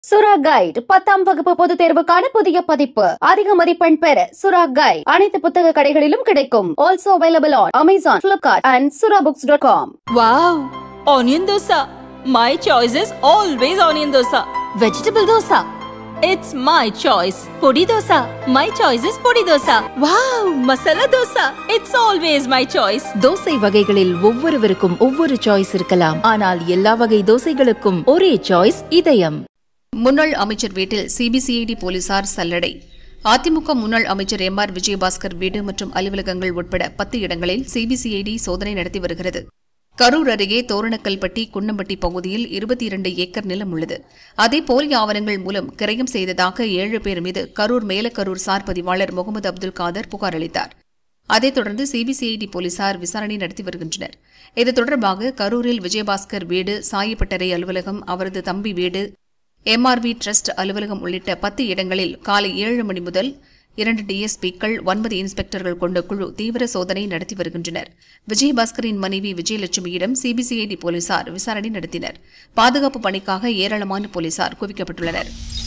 சுரா கைட் பத்தாம் வகுப்பு பொதுத் தேர்வுக்கான புதிய பதிப்பு அதிக மதிப்பெண் பெற சுரா கைட் அனைத்து புத்தக கடைகளிலும் கிடைக்கும் also available on Amazon Flipkart and Sura books dot com Wow! Onion dosa. My choice is always onion dosa. Vegetable dosa. It's my choice. Podi dosa. My choice is podi dosa. Wow! Masala dosa. It's always my choice. Dosa வகைகளில் ஒவ்வொருவருக்கும் ஒவ்வொரு choice இருக்கலாம் ஆனால் எல்லா வகை தோசைகளுக்கும் ஒரே choice இதயம் முன்னாள் அமைச்சர் வீட்டில் சிபிசிஐடி போலீசார் சல்லடை அதிமுக முன்னாள் அமைச்சர் எம் ஆர் விஜயபாஸ்கர் வீடு மற்றும் அலுவலகங்கள் உட்பட பத்து இடங்களில் சிபிசிஐடி சோதனை நடத்தி வருகிறது கரூர் அருகே தோரணக்கல்பட்டி குன்னம்பட்டி பகுதியில் இருபத்தி இரண்டு ஏக்கர் நிலம் உள்ளது அதே போலி ஆவணங்கள் மூலம் கிரயம் செய்ததாக ஏழு பேர் மீது கரூர் மேலக்கரூர் சார் பதிவாளர் முகமது அப்துல் காதர் புகார் அளித்தார் அதைத் தொடர்ந்து சிபிசிஐடி போலீசார் விசாரணை நடத்தி வருகின்றனர் இது தொடர்பாக கரூரில் விஜயபாஸ்கர் வீடு சாயப்பட்டறை அலுவலகம் அவரது தம்பி வீடு எம்ஆர்வி ட்ரஸ்ட் அலுவலகம் உள்ளிட்ட பத்து இடங்களில் காலை ஏழு மணி முதல் இரண்டு டிஎஸ்பிக்கள் ஒன்பது இன்ஸ்பெக்டர்கள் கொண்ட குழு தீவிர சோதனை நடத்தி வருகின்றனர் விஜயபாஸ்கரின் மனைவி விஜயலட்சுமியிடம் சிபிசிஐடி போலீசார் விசாரணை நடத்தினர் பாதுகாப்பு பணிக்காக ஏராளமான போலீசார் குவிக்கப்பட்டுள்ளனர்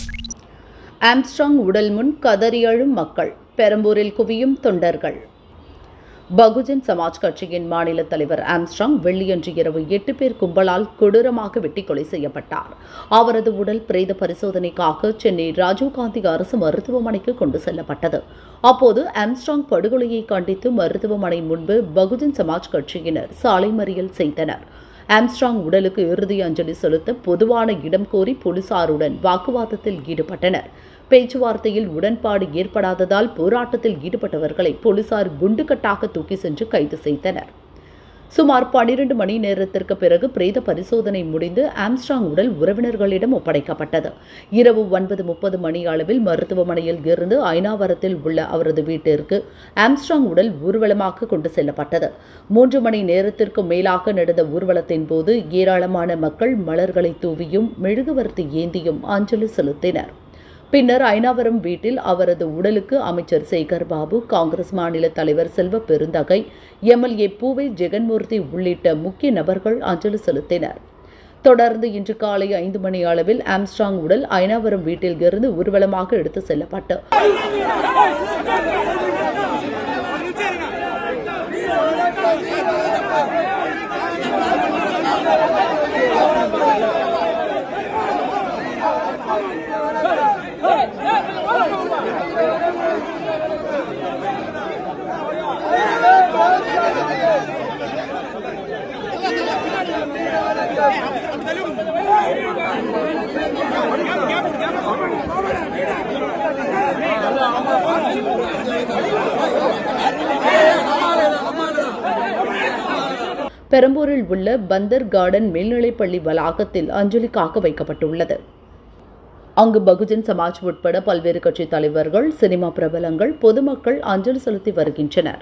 ஆம்ஸ்ட்ராங் உடல் முன் கதறி அழும் மக்கள் பெரம்பூரில் குவியும் தொண்டர்கள் பகுஜன் சமாஜ் கட்சியின் மாநில தலைவர் ஆம்ஸ்ட்ராங் வெள்ளியன்று இரவு எட்டு பேர் கும்பலால் கொடூரமாக வெட்டி கொலை செய்யப்பட்டார் அவரது உடல் பிரேத பரிசோதனைக்காக சென்னை ராஜீவ்காந்தி அரசு மருத்துவமனைக்கு கொண்டு செல்லப்பட்டது அப்போது ஆம்ஸ்ட்ராங் படுகொலையை கண்டித்து மருத்துவமனை முன்பு பகுஜன் சமாஜ் கட்சியினர் சாலை மறியல் செய்தனர் ஆம்ஸ்ட்ராங் உடலுக்கு இறுதி அஞ்சலி செலுத்த பொதுவான இடம் கோரி போலீசாருடன் வாக்குவாதத்தில் ஈடுபட்டனர் பேச்சுவார்த்தையில் உடன்பாடு ஏற்படாததால் போராட்டத்தில் ஈடுபட்டவர்களை போலீசார் குண்டுக்கட்டாக தூக்கி சென்று கைது செய்தனர் சுமார் பனிரெண்டு மணி நேரத்திற்கு பிறகு பிரேத பரிசோதனை முடிந்து ஆம்ஸ்ட்ராங் உடல் உறவினர்களிடம் ஒப்படைக்கப்பட்டது இரவு ஒன்பது முப்பது மணி அளவில் மருத்துவமனையில் இருந்து ஐநாவரத்தில் உள்ள அவரது வீட்டிற்கு ஆம்ஸ்ட்ராங் உடல் ஊர்வலமாக கொண்டு செல்லப்பட்டது மூன்று மணி நேரத்திற்கு மேலாக நடந்த ஊர்வலத்தின் போது ஏராளமான மக்கள் மலர்களை தூவியும் மெழுகுவர்த்தி ஏந்தியும் அஞ்சலி செலுத்தினர் பின்னர் ஐநாவரம் வீட்டில் அவரது உடலுக்கு அமைச்சர் சேகர் பாபு காங்கிரஸ் மாநில தலைவர் செல்வ பெருந்தகை எம்எல்ஏ பூவை ஜெகன்மூர்த்தி உள்ளிட்ட முக்கிய நபர்கள் அஞ்சலி செலுத்தினர் தொடர்ந்து இன்று காலை ஐந்து மணி அளவில் ஆம்ஸ்ட்ராங் உடல் ஐநாவரம் வீட்டில் இருந்து ஊர்வலமாக எடுத்து செல்லப்பட்டு பெரம்பூரில் உள்ள பந்தர் கார்டன் மேல்நிலைப்பள்ளி வளாகத்தில் அஞ்சலி காக்க வைக்கப்பட்டுள்ளது அங்கு பகுஜன் சமாஜ் உட்பட பல்வேறு கட்சி தலைவர்கள் சினிமா பிரபலங்கள் பொதுமக்கள் அஞ்சலி செலுத்தி வருகின்றனர்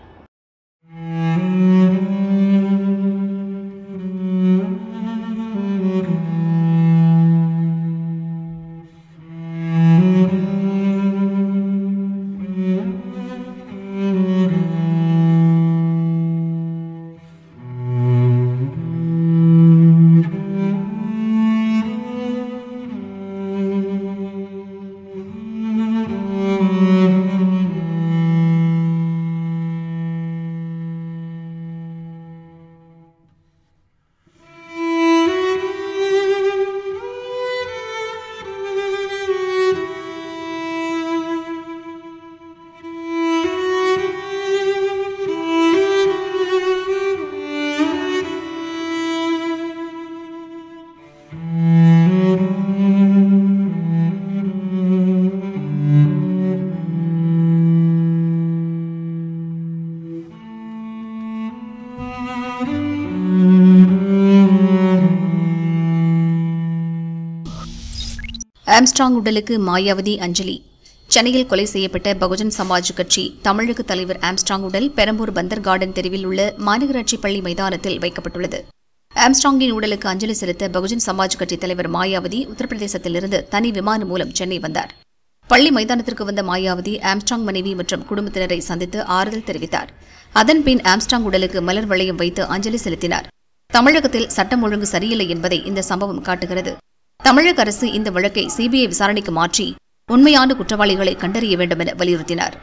ஆம்ஸ்ட்ராங் உடலுக்கு மாயாவதி அஞ்சலி சென்னையில் கொலை செய்யப்பட்ட பகுஜன் சமாஜ் கட்சி தமிழக தலைவர் ஆம்ஸ்ட்ராங் உடல் பெரம்பூர் பந்தர் கார்டன் தெருவில் உள்ள மாநகராட்சி பள்ளி மைதானத்தில் வைக்கப்பட்டுள்ளது ஆம்ஸ்ட்ராங்கின் உடலுக்கு அஞ்சலி செலுத்த பகுஜன் சமாஜ் கட்சி தலைவர் மாயாவதி உத்தரப்பிரதேசத்திலிருந்து தனி விமானம் மூலம் சென்னை வந்தார் பள்ளி மைதானத்திற்கு வந்த மாயாவதி ஆம்ஸ்ட்ராங் மனைவி மற்றும் குடும்பத்தினரை சந்தித்து ஆறுதல் தெரிவித்தார் அதன்பின் ஆம்ஸ்ட்ராங் உடலுக்கு மலர் வளையம் வைத்து அஞ்சலி செலுத்தினார் தமிழகத்தில் சட்டம் ஒழுங்கு சரியில்லை என்பதை இந்த சம்பவம் காட்டுகிறது தமிழக அரசு இந்த வழக்கை சிபிஐ விசாரணைக்கு மாற்றி உண்மையான குற்றவாளிகளை கண்டறிய வேண்டும் என வலியுறுத்தினார்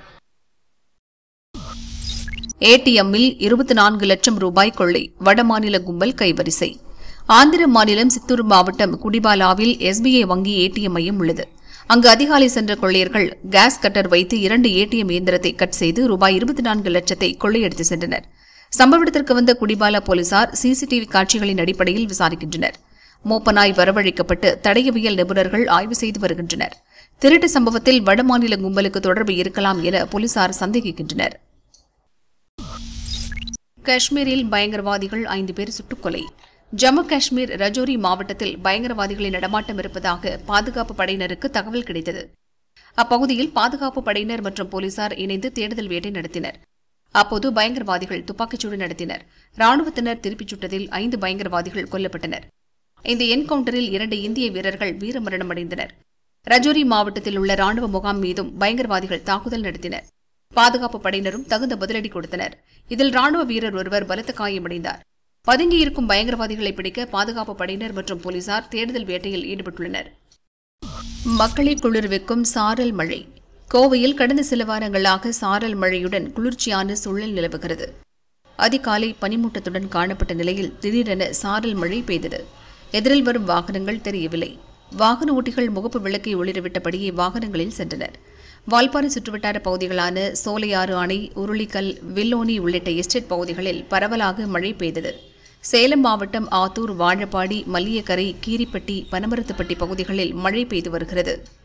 ஏடிஎம்மில் இருபத்தி நான்கு லட்சம் ரூபாய் கொள்ளை வடமாநில கும்பல் கைவரிசை ஆந்திர மாநிலம் சித்தூர் மாவட்டம் குடிபாலாவில் எஸ்பிஐ வங்கி ஏடிஎம் மையம் உள்ளது அங்கு அதிகாலை சென்ற கொள்ளையர்கள் கேஸ் கட்டர் வைத்து இரண்டு ஏடிஎம் இயந்திரத்தை கட் செய்து ரூபாய் இருபத்தி நான்கு லட்சத்தை கொள்ளையடித்து சென்றனர் சம்பவ இடத்திற்கு வந்த குடிபாலா போலீசார் சிசிடிவி காட்சிகளின் அடிப்படையில் விசாரிக்கின்றனர் மோப்பனாய் வரவழைக்கப்பட்டு தடயவியல் நிபுணர்கள் ஆய்வு செய்து வருகின்றனர் திருட்டு சம்பவத்தில் வடமாநில கும்பலுக்கு தொடர்பு இருக்கலாம் என போலீசார் சந்தேகிக்கின்றனர் காஷ்மீரில் பயங்கரவாதிகள் ஐந்து பேர் சுட்டுக்கொலை ஜம்மு காஷ்மீர் ரஜோரி மாவட்டத்தில் பயங்கரவாதிகளின் நடமாட்டம் இருப்பதாக பாதுகாப்பு படையினருக்கு தகவல் கிடைத்தது அப்பகுதியில் பாதுகாப்பு படையினர் மற்றும் போலீசார் இணைந்து தேடுதல் வேட்டை நடத்தினர் அப்போது பயங்கரவாதிகள் துப்பாக்கிச்சூடு நடத்தினர் ராணுவத்தினர் திருப்பிச் சுட்டதில் ஐந்து பயங்கரவாதிகள் கொல்லப்பட்டனர் இந்த என்கவுண்டரில் இரண்டு இந்திய வீரர்கள் வீரமரணம் அடைந்தனர் ரஜோரி மாவட்டத்தில் உள்ள ராணுவ முகாம் மீதும் பயங்கரவாதிகள் தாக்குதல் நடத்தினர் பாதுகாப்பு படையினரும் தகுந்த பதிலடி கொடுத்தனர் இதில் ராணுவ வீரர் ஒருவர் பலத்த காயமடைந்தார் பதுங்கியிருக்கும் பயங்கரவாதிகளை பிடிக்க பாதுகாப்பு படையினர் மற்றும் போலீசார் தேடுதல் வேட்டையில் ஈடுபட்டுள்ளனர் மக்களை குளிர்விக்கும் சாரல் மழை கோவையில் கடந்த சில வாரங்களாக சாரல் மழையுடன் குளிர்ச்சியான சூழல் நிலவுகிறது அதிகாலை பனிமூட்டத்துடன் காணப்பட்ட நிலையில் திடீரென சாரல் மழை பெய்தது எதிரில் வரும் வாகனங்கள் தெரியவில்லை வாகன ஓட்டிகள் முகப்பு விளக்கை ஒளிரவிட்டபடியே வாகனங்களில் சென்றனர் வால்பாறை சுற்றுவட்டார பகுதிகளான சோலையாறு அணை உருளிக்கல் வில்லோனி உள்ளிட்ட எஸ்டேட் பகுதிகளில் பரவலாக மழை பெய்தது சேலம் மாவட்டம் ஆத்தூர் வாழப்பாடி மல்லியக்கரை கீரிப்பட்டி பனமரத்துப்பட்டி பகுதிகளில் மழை பெய்து வருகிறது